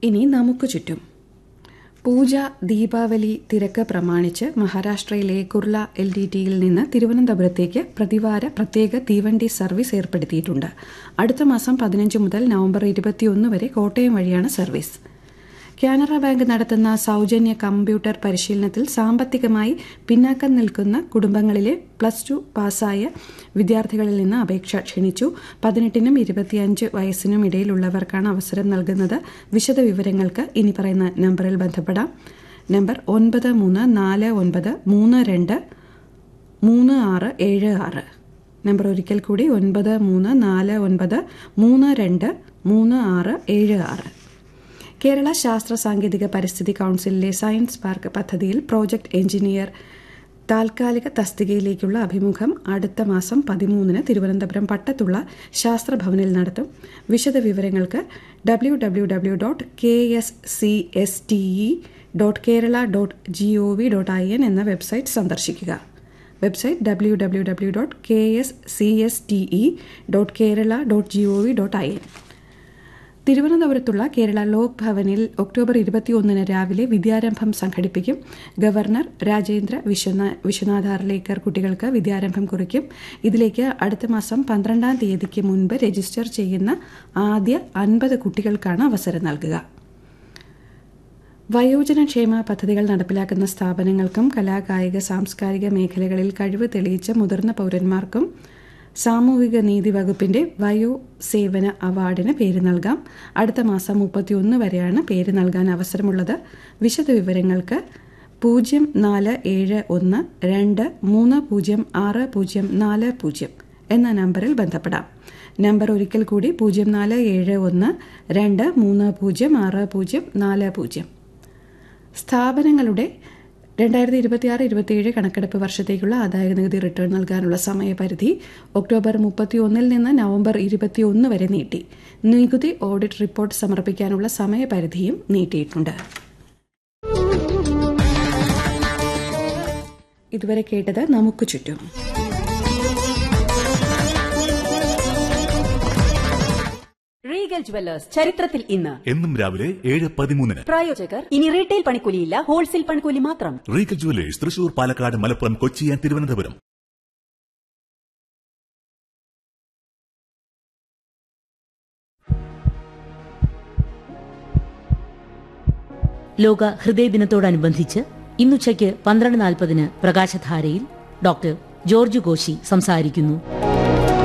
ഇനി നമുക്ക് ചുറ്റും പൂജ ദീപാവലി തിരക്ക് പ്രമാണിച്ച് മഹാരാഷ്ട്രയിലെ കുർള എൽ ഡി ടിയിൽ നിന്ന് തിരുവനന്തപുരത്തേക്ക് പ്രതിവാര പ്രത്യേക തീവണ്ടി സർവീസ് ഏർപ്പെടുത്തിയിട്ടുണ്ട് അടുത്ത മാസം പതിനഞ്ച് മുതൽ നവംബർ ഇരുപത്തിയൊന്ന് വരെ കോട്ടയം വഴിയാണ് സർവീസ് കാനറ ബാങ്ക് നടത്തുന്ന സൗജന്യ കമ്പ്യൂട്ടർ പരിശീലനത്തിൽ സാമ്പത്തികമായി പിന്നാക്കം നിൽക്കുന്ന കുടുംബങ്ങളിലെ പ്ലസ് ടു പാസ്സായ വിദ്യാർത്ഥികളിൽ നിന്ന് അപേക്ഷ ക്ഷണിച്ചു പതിനെട്ടിനും ഇരുപത്തിയഞ്ച് വയസ്സിനും ഇടയിലുള്ളവർക്കാണ് അവസരം നൽകുന്നത് വിശദവിവരങ്ങൾക്ക് ഇനി പറയുന്ന നമ്പറിൽ ബന്ധപ്പെടാം നമ്പർ ഒൻപത് മൂന്ന് നാല് ഒൻപത് മൂന്ന് രണ്ട് മൂന്ന് ആറ് ഏഴ് ആറ് നമ്പർ ഒരിക്കൽ കൂടി ഒൻപത് മൂന്ന് നാല് ഒൻപത് മൂന്ന് രണ്ട് മൂന്ന് ആറ് ഏഴ് ആറ് കേരള ശാസ്ത്ര സാങ്കേതിക പരിസ്ഥിതി കൌൺസിലിലെ സയൻസ് പാർക്ക് പദ്ധതിയിൽ പ്രോജക്ട് എഞ്ചിനീയർ താൽക്കാലിക തസ്തികയിലേക്കുള്ള അഭിമുഖം അടുത്ത മാസം പതിമൂന്നിന് തിരുവനന്തപുരം പട്ടത്തുള്ള ശാസ്ത്രഭവനിൽ നടത്തും വിശദവിവരങ്ങൾക്ക് W W W dot K S C S T E dot Kerala dot G O V dot I N എന്ന വെബ്സൈറ്റ് സന്ദർശിക്കുക website W W W dot K S C S T E dot Kerala dot G O V dot I N തിരുവനന്തപുരത്തുള്ള Kerala Lok Bhavan October ഇരുപത്തിയൊന്നിന് രാവിലെ വിദ്യാരംഭം സംഘടിപ്പിക്കും governor Rajendra വിശ്വനാ വിശ്വനാഥ അർലേക്കർ കുട്ടികൾക്ക് വിദ്യാരംഭം കുറിക്കും ഇതിലേക്ക് അടുത്ത മാസം പന്ത്രണ്ടാം തീയതിക്ക് മുൻപ് രജിസ്റ്റർ ചെയ്യുന്ന ആദ്യ അൻപത് കുട്ടികൾക്കാണ് അവസരം നൽകുക വയോജനക്ഷേമ പദ്ധതികൾ നടപ്പിലാക്കുന്ന സ്ഥാപനങ്ങൾക്കും കലാകായിക സാംസ്കാരിക മേഖലകളിൽ കഴിവ് തെളിയിച്ച മുതിർന്ന പൌരന്മാർക്കും സാമൂഹിക നീതി വകുപ്പിന്റെ വയോ സേവന അവാർഡിന് പേര് നൽകാം അടുത്ത മാസം മുപ്പത്തിയൊന്ന് വരെയാണ് പേര് നൽകാൻ അവസരമുള്ളത് വിശദവിവരങ്ങൾക്ക് പൂജ്യം നാല് ഏഴ് ഒന്ന് രണ്ട് മൂന്ന് പൂജ്യം ആറ് പൂജ്യം നാല് പൂജ്യം എന്ന നമ്പറിൽ ബന്ധപ്പെടാം നമ്പർ ഒരിക്കൽ കൂടി പൂജ്യം നാല് ഏഴ് ഒന്ന് രണ്ട് മൂന്ന് പൂജ്യം ആറ് പൂജ്യം നാല് പൂജ്യം സ്ഥാപനങ്ങളുടെ രണ്ടായിരത്തി ഇരുപത്തിയാറ് ഇരുപത്തിയേഴ് കണക്കെടുപ്പ് വർഷത്തേക്കുള്ള ആദായ നികുതി റിട്ടേൺ നൽകാനുള്ള സമയപരിധി ഒക്ടോബർ മുപ്പത്തിയൊന്നിൽ നിന്ന് നവംബർ ഇരുപത്തിയൊന്ന് വരെ നീട്ടി നികുതി ഓഡിറ്റ് റിപ്പോർട്ട് സമർപ്പിക്കാനുള്ള സമയപരിധിയും നീട്ടിയിട്ടുണ്ട് ഇതുവരെ കേട്ടത് നമുക്ക് ചുറ്റും റീഗൽ ജുവല്ലേഴ്സ് ചരിത്രത്തിൽ ഇന്ന് എന്നും രാവിലെ ഏഴ് പതിമൂന്നിന് പ്രായോജകർ ഇനി റീറ്റെയിൽ പണിക്കൂലിയില്ല ഹോൾസെയിൽ പണിക്കൂലി മാത്രം Regal jewellers Thrissur Palakkad Malappuram Kochi and Thiruvananthapuram ലോക ഹൃദയദിനത്തോടനുബന്ധിച്ച് ഇന്നുച്ചയ്ക്ക് പന്ത്രണ്ട് നാൽപ്പതിന് പ്രകാശധാരയിൽ ഡോക്ടർ ജോർജ് കോശി സംസാരിക്കുന്നു